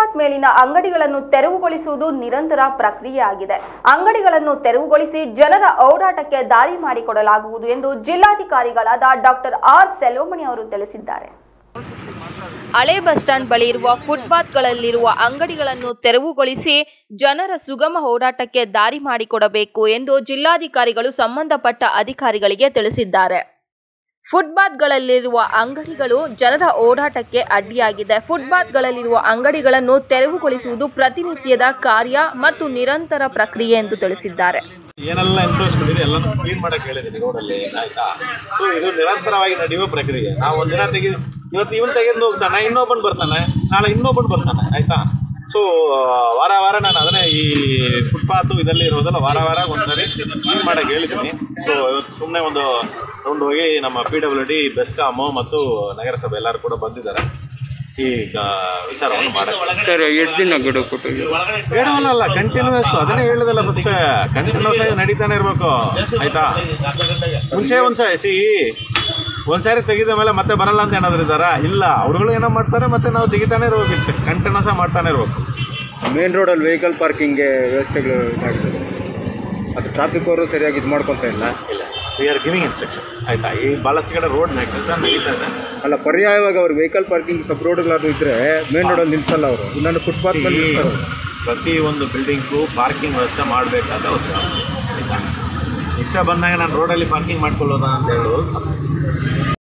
Footpath ಮೇಲಿನ ಅಂಗಡಿಗಳನ್ನು ತೆರವುಗೊಳಿಸುವುದು ನಿರಂತರ ಪ್ರಕ್ರಿಯೆಯಾಗಿದೆ ಅಂಗಡಿಗಳನ್ನು ತೆರವುಗೊಳಿಸಿ ಜನರ ಓಡಾಟಕ್ಕೆ ದಾರಿ ಮಾಡಿಕೊಡಲಾಗುವುದು ಎಂದು ಜಿಲ್ಲಾಧಿಕಾರಿಗಳಾದ ಡಾಕ್ಟರ್ ಆರ್ ಸೆಲ್ವಮಣಿ ಅವರು ತಿಳಿಸಿದ್ದಾರೆ ಹಳೆ ಬಸ್ ಸ್ಟ್ಯಾಂಡ್ ಬಳಿ ಇರುವ ಫುಟ್ಪಾತ್ಗಳಲ್ಲಿರುವ ಅಂಗಡಿಗಳನ್ನು ತೆರವುಗೊಳಿಸಿ ಜನರ ಸುಗಮ ಓಡಾಟಕ್ಕೆ ದಾರಿ ಮಾಡಿಕೊಡಬೇಕು ಎಂದು ಜಿಲ್ಲಾಧಿಕಾರಿಗಳು ಸಂಬಂಧಪಟ್ಟ ಅಧಿಕಾರಿಗಳಿಗೆ ತಿಳಿಸಿದ್ದಾರೆ ಫುಟ್ಪಾತ್ಗಳಲ್ಲಿರುವ ಅಂಗಡಿಗಳು ಜನರ ಓಡಾಟಕ್ಕೆ ಅಡ್ಡಿಯಾಗಿದೆ ಫುಟ್ಪಾತ್ಗಳಲ್ಲಿರುವ ಅಂಗಡಿಗಳನ್ನು ತೆರವುಗೊಳಿಸುವುದು ಪ್ರತಿನಿತ್ಯದ ಕಾರ್ಯ ಮತ್ತು ನಿರಂತರ ಪ್ರಕ್ರಿಯೆ ಎಂದು ತಿಳಿಸಿದ್ದಾರೆ ಏನೆಲ್ಲ ಎನ್ಕ್ರೋಚ್ಮೆಂಟ್ ಇದೆ ಎಲ್ಲನೂ ಕ್ಲೀನ್ ಮಾಡಕ್ಕೆ ಹೇಳಿದ್ದೀನಿ ರೋಡಲ್ಲಿ ಆಯ್ತಾ ಸೊ ಇದು ನಿರಂತರವಾಗಿ ನಡೆಯುವ ಪ್ರಕ್ರಿಯೆ ನಾವು ಒಂದಿನ ತೆಗೆದು ಇವತ್ತು ಇವನು ತೆಗೆದು ಹೋಗ್ತಾನೆ ಇನ್ನೊಬ್ಬನು ಬರ್ತಾನೆ ನಾಳೆ ಇನ್ನೊಬ್ಬನು ಬರ್ತಾನೆ ಆಯ್ತಾ ಸೊ ವಾರ ವಾರ ನಾನು ಅದನ್ನೇ ಈ ಫುಟ್ಪಾತು ಇದರಲ್ಲಿ ಇರೋದಲ್ಲ ವಾರ ವಾರ ಒಂದ್ಸರಿ ಕ್ಲೀನ್ ಮಾಡಕ್ಕೆ ಹೇಳಿದ್ದೀನಿ ಸೊ ಇವತ್ತು ಸುಮ್ಮನೆ ಒಂದು ರೌಂಡ್ ಹೋಗಿ ನಮ್ಮ ಪಿ ಡಬ್ಲ್ಯೂ ಡಿ ಬೆಸ್ಕಾಮು ಮತ್ತು ನಗರಸಭೆ ಎಲ್ಲರೂ ಕೂಡ ಬಂದಿದ್ದಾರೆ ಈ ಆ, ವಿಚಾರವನ್ನು ಮಾಡಕ್ಕೆ ಸರ್ ಎಷ್ಟು ದಿನ ಗಡುವು ಕೊಟ್ಟು ಬೇಡವಲ್ಲ ಕಂಟಿನ್ಯೂಸ್ ಅದನ್ನೇ ಹೇಳಿದಲ್ಲ ಫಸ್ಟ್ ಕಂಟಿನ್ಯೂಸ್ ಆಗಿ ನಡೀತಾನೆ ಇರಬೇಕು ಆಯ್ತಾ ಮುಂಚೆ ಒಂದ್ಸರಿ ಸಿ ಒಂದ್ಸಾರಿ ತೆಗೆದ ಮೇಲೆ ಮತ್ತೆ ಬರಲ್ಲ ಅಂತ ಏನಾದ್ರು ಇದ್ದಾರಾ ಇಲ್ಲ ಅವ್ರುಗಳು ಏನೋ ಮಾಡ್ತಾರೆ ಮತ್ತೆ ನಾವು ತೆಗಿತಾನೆ ಇರ್ಬೇಕು ಕಂಟಿನ್ಯೂಸ್ ಆಗಿ ಮಾಡ್ತಾನೆ ಇರ್ಬೇಕು ಮೇನ್ ರೋಡಲ್ಲಿ ವೆಹಿಕಲ್ ಪಾರ್ಕಿಂಗ್ಗೆ ವ್ಯವಸ್ಥೆಗಳು ಇದಾಗ್ತದೆ ಅದು ಟ್ರಾಫಿಕ್ ಅವರು ಸರಿಯಾಗಿ ಇದು ಮಾಡ್ಕೊತಾ ಇಲ್ಲ ಇಲ್ಲ ವಿ ಆರ್ ಗಿವಿಂಗ್ ಇನ್ಸ್ಟ್ರಕ್ಷನ್ ಆಯ್ತಾ ಈ ಭಾಳಷ್ಟು ಕಡೆ ರೋಡ್ ಕೆಲಸ ನಡೀತಾ ಇದೆ ಅಲ್ಲ ಪರ್ಯಾಯವಾಗಿ ಅವ್ರು ವೆಹಿಕಲ್ ಪಾರ್ಕಿಂಗ್ ಸಬ್ ರೋಡ್ಗಳಾದ್ರು ಇದ್ರೆ ಮೇನ್ ರೋಡಲ್ಲಿ ನಿಲ್ಸಲ್ಲ ಅವರು ಇನ್ನೊಂದು ಫುಟ್ಪಾತ್ ಮೇಲೆ See, ನಿಲ್ಸ್ತಾರೆ ಅವ್ರು. ಪ್ರತಿ ಒಂದು ಬಿಲ್ಡಿಂಗು ಪಾರ್ಕಿಂಗ್ ವ್ಯವಸ್ಥೆ ಮಾಡಬೇಕಾದ ಅವ್ರ ಜವಾಬ್ದಾರಿ ಆಯ್ತಾ ಇಷ್ಟ ಬಂದಾಗ ನಾನು ರೋಡಲ್ಲಿ ಪಾರ್ಕಿಂಗ್ ಮಾಡ್ಕೊಳ್ಳೋದಾ ಅಂತ ಹೇಳೋದು ತಪ್ಪು.